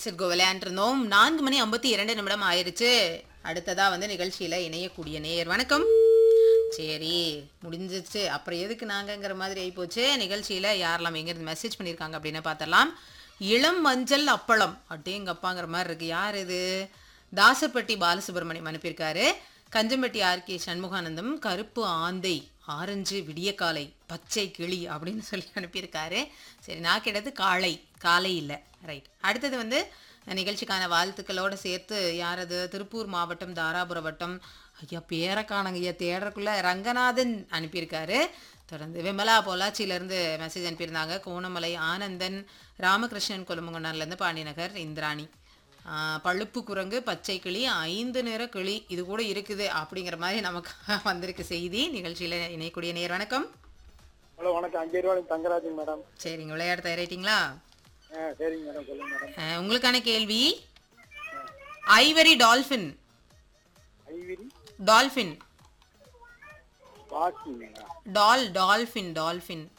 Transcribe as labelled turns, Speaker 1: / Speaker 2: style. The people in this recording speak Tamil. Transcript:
Speaker 1: கெட்ஸ் கோ விளையாண்டுருந்தோம் நான்கு மணி ஐம்பத்தி இரண்டு நிமிடம் ஆயிருச்சு அடுத்ததா வந்து நிகழ்ச்சியில இணையக்கூடிய நேயர் வணக்கம் சரி முடிஞ்சிச்சு அப்புறம் எதுக்கு நாங்கங்கிற மாதிரி ஆயிப்போச்சு நிகழ்ச்சியில யாரெல்லாம் எங்கிருந்து மெசேஜ் பண்ணியிருக்காங்க அப்படின்னு பார்த்தரலாம் இளம் மஞ்சள் அப்பளம் அட்டேங்கப்பாங்கிற மாதிரி இருக்கு யார் இது தாசப்பட்டி பாலசுப்ரமணியம் அனுப்பியிருக்காரு கஞ்சம்பட்டி ஆர் கே சண்முகானந்தம் கருப்பு ஆந்தை ஆரஞ்சு விடியக்காலை பச்சை கிளி அப்படின்னு சொல்லி அனுப்பியிருக்காரு சரி நான் கேட்டது காளை காலை இல்லை ரைட் அடுத்தது வந்து நிகழ்ச்சிக்கான வாழ்த்துக்களோட சேர்த்து யார் அது திருப்பூர் மாவட்டம் தாராபுர வட்டம் ஐயா பேரை காணங்க ஐயா தேடுறக்குள்ள ரங்கநாதன் அனுப்பியிருக்காரு தொடர்ந்து விமலா பொள்ளாச்சியிலேருந்து மெசேஜ் அனுப்பியிருந்தாங்க கோணமலை ஆனந்தன் ராமகிருஷ்ணன் கொலுமங்கொண்டான்லேருந்து பாண்டிநகர் இந்திராணி ஆஹ் பழுப்பு குரங்கு பச்சை கிளி ஐந்து நிற கிளி இது கூட இருக்குது அப்படிங்கிற மாதிரி நமக்கு வந்திருக்கு செய்தி நிகழ்ச்சியில் இணையக்கூடிய நேர் வணக்கம்
Speaker 2: ஹலோ வணக்கம் அஞ்சு ரூபாய் தங்கராஜன் மேடம்
Speaker 1: சரிங்க விளையாட தயாரிட்டீங்களா
Speaker 2: ஆ சரிங்க மேடம் சொல்லுங்க மேடம்
Speaker 1: ஆஹ் உங்களுக்கான கேள்வி ஐவரி டால்ஃபின்
Speaker 2: ஐவிரி
Speaker 1: டால்ஃபின்
Speaker 2: பாசிங்களா
Speaker 1: டால் டால்ஃபின் டால்ஃபின்